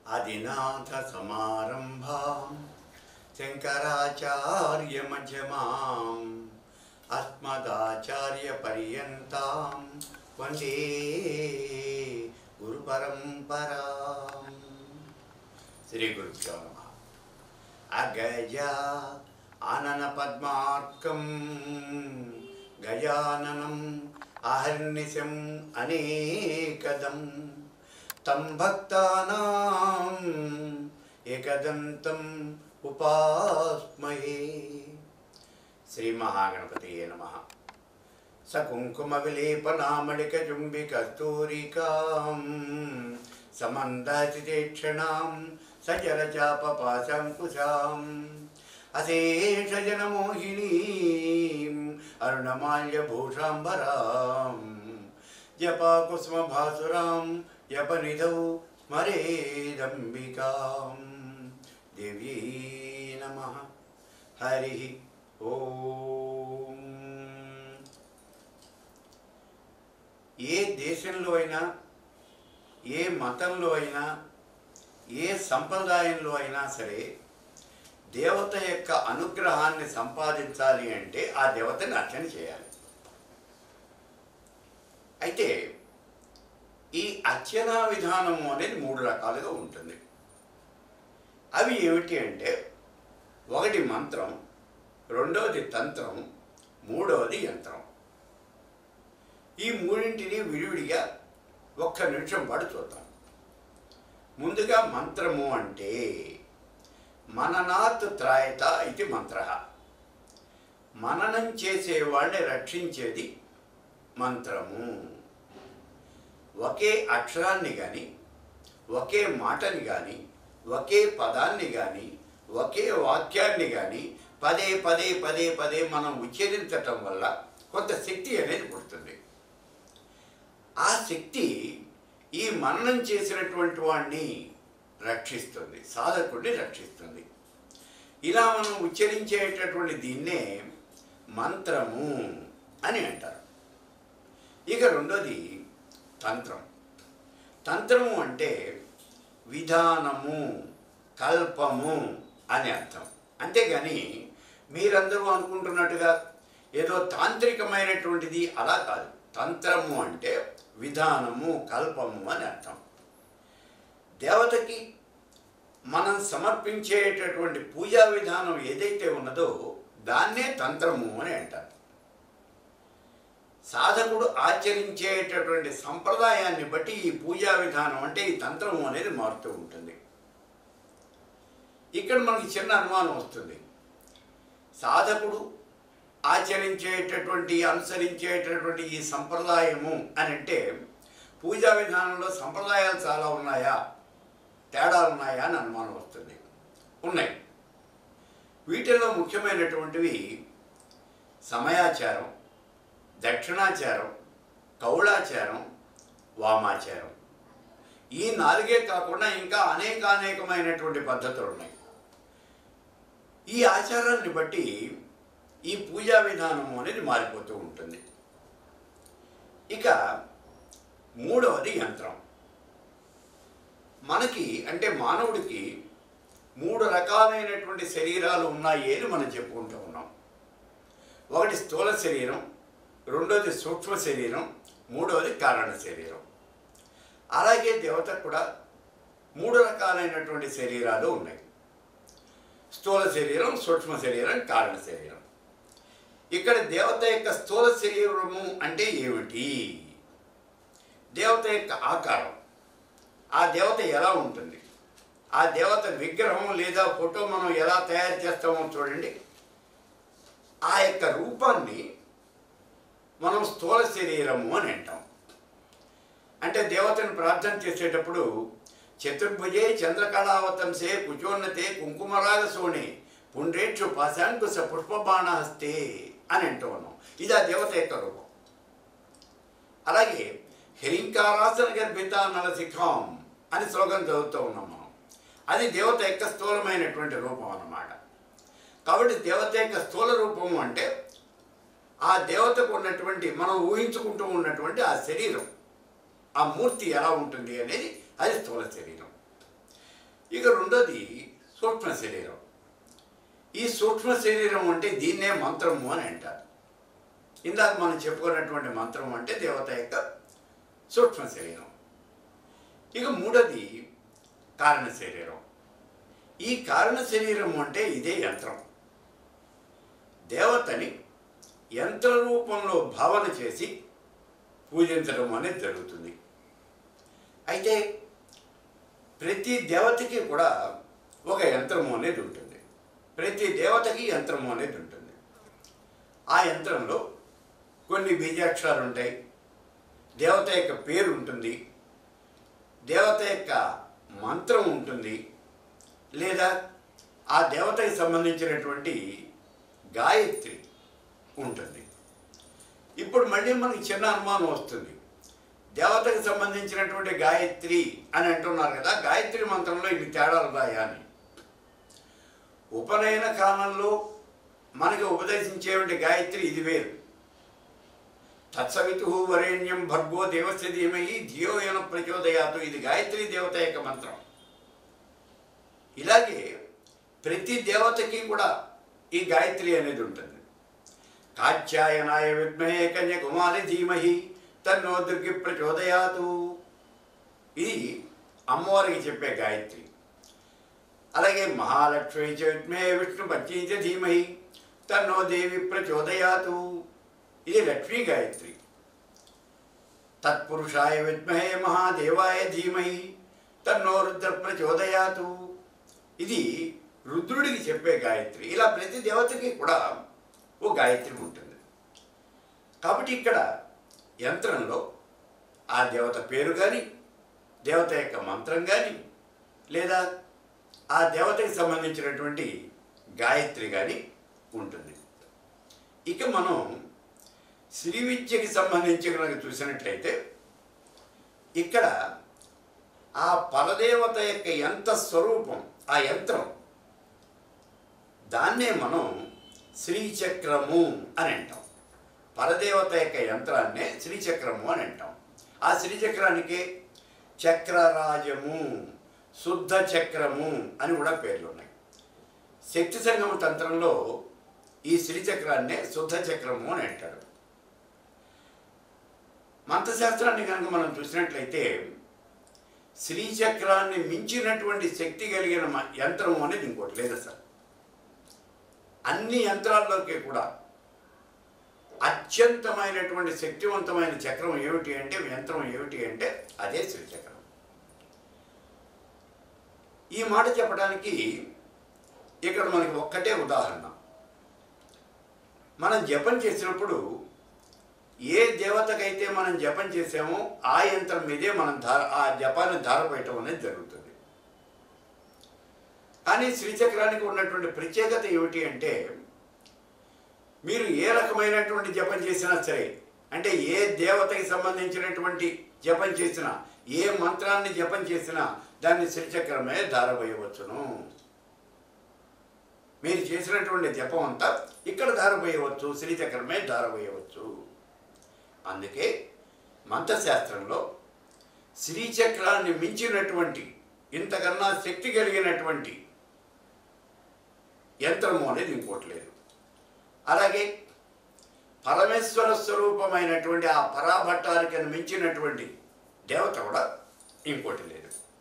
ఆదినాథ సమారంభాం శంకరాచార్యమధ్యమాం అస్మదాచార్యపర్యంతాం వందే గురుపరంపరాం శ్రీ గురుభ్యో నమ అగజ ఆనన పద్మార్కం గజాననం అహర్నిశం అనేకదం తం భక్తానాం ఏకదంతం ఉపాస్మహే శ్రీ మహాగణపతి నమ సకుంకుమ విలేపనామళిక జుంబి కస్తూరికాం సమందాచితేక్షణాం సజలచాపపాశంకుశాం అశేషజనమోహినీం అరుణమాల్యభూషాంబరాం జపాకుసుమభాసురాం యపనిధౌ స్మరేదంబికాం దేవీ నమ హరి ఓం ఏ దేశంలో అయినా ఏ మతంలో అయినా ఏ సంప్రదాయంలో అయినా సరే దేవత యొక్క అనుగ్రహాన్ని సంపాదించాలి అంటే ఆ దేవతని అర్చన చేయాలి అయితే ఈ అర్చనా విధానము అనేది మూడు రకాలుగా ఉంటుంది అవి ఏమిటి అంటే ఒకటి మంత్రం రెండవది తంత్రం మూడవది యంత్రం ఈ మూడింటిని విడివిడిగా ఒక్క నిమిషం పాటు చూద్దాం ముందుగా మంత్రము అంటే మననాత్ త్రాయత ఇది మంత్ర మననం చేసేవాడిని రక్షించేది మంత్రము ఒకే అక్షరాన్ని కానీ ఒకే మాటని కానీ ఒకే పదాన్ని కానీ ఒకే వాక్యాన్ని కానీ పదే పదే పదే పదే మనం ఉచ్చరించటం వల్ల కొంత శక్తి అనేది పుడుతుంది ఆ శక్తి ఈ మననం చేసినటువంటి వాడిని రక్షిస్తుంది సాధకుడిని రక్షిస్తుంది ఇలా మనం ఉచ్చరించేటటువంటి దీన్నే మంత్రము అని అంటారు ఇక రెండోది తంత్రం తంత్రము అంటే విధానము కల్పము అని అర్థం అంతేగాని మీరందరూ అనుకుంటున్నట్టుగా ఏదో తాంత్రికమైనటువంటిది అలా కాదు తంత్రము అంటే విధానము కల్పము అని అర్థం దేవతకి మనం సమర్పించేటటువంటి పూజా విధానం ఏదైతే ఉన్నదో దాన్నే తంత్రము అని అంటారు సాధకుడు ఆచరించేటటువంటి సంప్రదాయాన్ని బట్టి ఈ పూజా విధానం అంటే ఈ తంత్రము అనేది మారుతూ ఉంటుంది ఇక్కడ మనకి చిన్న అనుమానం వస్తుంది సాధకుడు ఆచరించేటటువంటి అనుసరించేటటువంటి ఈ సంప్రదాయము అని అంటే పూజా విధానంలో సంప్రదాయాలు చాలా ఉన్నాయా తేడాలు ఉన్నాయా అని అనుమానం వస్తుంది ఉన్నాయి వీటిలో ముఖ్యమైనటువంటివి సమయాచారం దక్షిణాచారం కౌళాచారం వామాచారం ఈ నాలుగే కాకుండా ఇంకా అనేక అనేకమైనటువంటి పద్ధతులు ఉన్నాయి ఈ ఆచారాన్ని బట్టి ఈ పూజా విధానము అనేది మారిపోతూ ఉంటుంది ఇక మూడవది యంత్రం మనకి అంటే మానవుడికి మూడు రకాలైనటువంటి శరీరాలు ఉన్నాయి అని మనం చెప్పుకుంటూ ఉన్నాం ఒకటి స్థూల శరీరం రెండోది సూక్ష్మ శరీరం మూడవది కారణ శరీరం అలాగే దేవతకు కూడా మూడు రకాలైనటువంటి శరీరాలు ఉన్నాయి స్థూల శరీరం సూక్ష్మ శరీరం కారణ శరీరం ఇక్కడ దేవత యొక్క స్థూల శరీరము అంటే ఏమిటి దేవత యొక్క ఆకారం ఆ దేవత ఎలా ఉంటుంది ఆ దేవత విగ్రహం లేదా ఫోటో మనం ఎలా తయారు చేస్తామో చూడండి ఆ యొక్క రూపాన్ని మనం స్థూల శరీరము అని అంటాం అంటే దేవతను ప్రార్థన చేసేటప్పుడు చతుర్భుజే చంద్రకళావతంసే కుచోన్నతే కుంకుమరాగ సోణి పుండ్రేక్షు పాశాంకుశ పుష్పబాణహస్తే అని అంటూ ఉన్నాం ఇది ఆ దేవత యొక్క రూపం అలాగే హ్రీంకారాసన గర్భిత నలశిఖాం అని శ్లోకం చదువుతూ ఉన్నాం మనం అది దేవత యొక్క స్థూలమైనటువంటి రూపం అన్నమాట కాబట్టి దేవత యొక్క స్థూల రూపము అంటే ఆ దేవతకు ఉన్నటువంటి మనం ఊహించుకుంటూ ఉన్నటువంటి ఆ శరీరం ఆ మూర్తి ఎలా ఉంటుంది అనేది అది స్థూల శరీరం ఇక రెండోది సూక్ష్మ శరీరం ఈ సూక్ష్మ శరీరం అంటే దీన్నే మంత్రము అని అంటారు ఇందాక మనం చెప్పుకున్నటువంటి మంత్రం అంటే దేవత యొక్క సూక్ష్మ శరీరం ఇక మూడోది కారణ శరీరం ఈ కారణ శరీరం అంటే ఇదే యంత్రం దేవతని యంత్ర రూపంలో భావన చేసి పూజించడం అనేది జరుగుతుంది అయితే ప్రతి దేవతకి కూడా ఒక యంత్రము అనేది ఉంటుంది ప్రతి దేవతకి యంత్రము అనేది ఉంటుంది ఆ యంత్రంలో కొన్ని బీజాక్షరాలు ఉంటాయి దేవత యొక్క పేరు ఉంటుంది దేవత యొక్క మంత్రం ఉంటుంది లేదా ఆ దేవతకి సంబంధించినటువంటి గాయత్రి ఉంటుంది ఇప్పుడు మళ్ళీ మనకి చిన్న అనుమానం వస్తుంది దేవతకు సంబంధించినటువంటి గాయత్రి అని అంటున్నారు కదా గాయత్రి మంత్రంలో ఇవి తేడాలు రాయా అని ఉపనయన కాలంలో మనకి ఉపదేశించేటువంటి గాయత్రి ఇది వేరు తత్సవితు వరేణ్యం భర్గో దేవస్య ధీమహి ధియోయన ప్రచోదయాతు ఇది గాయత్రి దేవత యొక్క మంత్రం ఇలాగే ప్రతి దేవతకి కూడా ఈ గాయత్రి అనేది ఉంటుంది కాత్యాయనాయ విద్మహే కన్యకుమారి ధీమహి తన్నో దుర్గి ప్రచోదయాతు ఇది అమ్మవారికి చెప్పే గాయత్రి అలాగే మహాలక్ష్మి చ విద్మహే విష్ణు పత్ని చ ధీమహి తన్నో దేవి ప్రచోదయాతు ఇది లక్ష్మీ గాయత్రి తత్పురుషాయ విద్మహే మహాదేవాయ ధీమహి తన్నో రుద్ర ప్రచోదయాతు ఇది రుద్రుడికి చెప్పే గాయత్రి ఇలా ప్రతి దేవతకి కూడా ఓ గాయత్రి ఉంటుంది కాబట్టి ఇక్కడ యంత్రంలో ఆ దేవత పేరు కానీ దేవత యొక్క మంత్రం కానీ లేదా ఆ దేవతకి సంబంధించినటువంటి గాయత్రి కానీ ఉంటుంది ఇక మనం శ్రీ విద్యకి సంబంధించి కనుక చూసినట్లయితే ఇక్కడ ఆ పరదేవత యొక్క యంత్ర స్వరూపం ఆ యంత్రం దాన్నే మనం శ్రీచక్రము అని అంటాం పరదేవత యొక్క యంత్రాన్నే శ్రీచక్రము అని అంటాం ఆ శ్రీచక్రానికి చక్రరాజము శుద్ధ చక్రము అని కూడా పేర్లు ఉన్నాయి శక్తి సంగమ తంత్రంలో ఈ శ్రీచక్రాన్నే శుద్ధ చక్రము అని అంటాడు మంత్రశాస్త్రాన్ని కనుక మనం చూసినట్లయితే శ్రీచక్రాన్ని మించినటువంటి శక్తి కలిగిన మ- యంత్రం అనేది ఇంకోటి లేదు అసలు అన్ని యంత్రాల్లోకి కూడా అత్యంతమైనటువంటి శక్తివంతమైన చక్రం ఏమిటి అంటే యంత్రం ఏమిటి అంటే అదే శ్రీచక్రం ఈ మాట చెప్పడానికి ఇక్కడ మనకి ఒక్కటే ఉదాహరణ మనం జపం చేసినప్పుడు ఏ దేవతకైతే మనం జపం చేసామో ఆ యంత్రం మీదే మనం ధార ఆ జపాన్ని ధారపోయటం అనేది జరుగుతుంది కానీ శ్రీచక్రానికి ఉన్నటువంటి ప్రత్యేకత ఏమిటి అంటే మీరు ఏ రకమైనటువంటి జపం చేసినా సరే అంటే ఏ దేవతకి సంబంధించినటువంటి జపం చేసినా ఏ మంత్రాన్ని జపం చేసినా దాన్ని శ్రీచక్రమే ధారపోయవచ్చును మీరు చేసినటువంటి జపం అంతా ఇక్కడ ధారపోయవచ్చు శ్రీచక్రమే ధారపోయవచ్చు అందుకే మంత్రశాస్త్రంలో శ్రీచక్రాన్ని మించినటువంటి ఇంతకన్నా శక్తి కలిగినటువంటి యంత్రము అనేది ఇంకోటి లేదు అలాగే పరమేశ్వర స్వరూపమైనటువంటి ఆ పరాభట్టానికి మించినటువంటి దేవత కూడా ఇంకోటి లేదు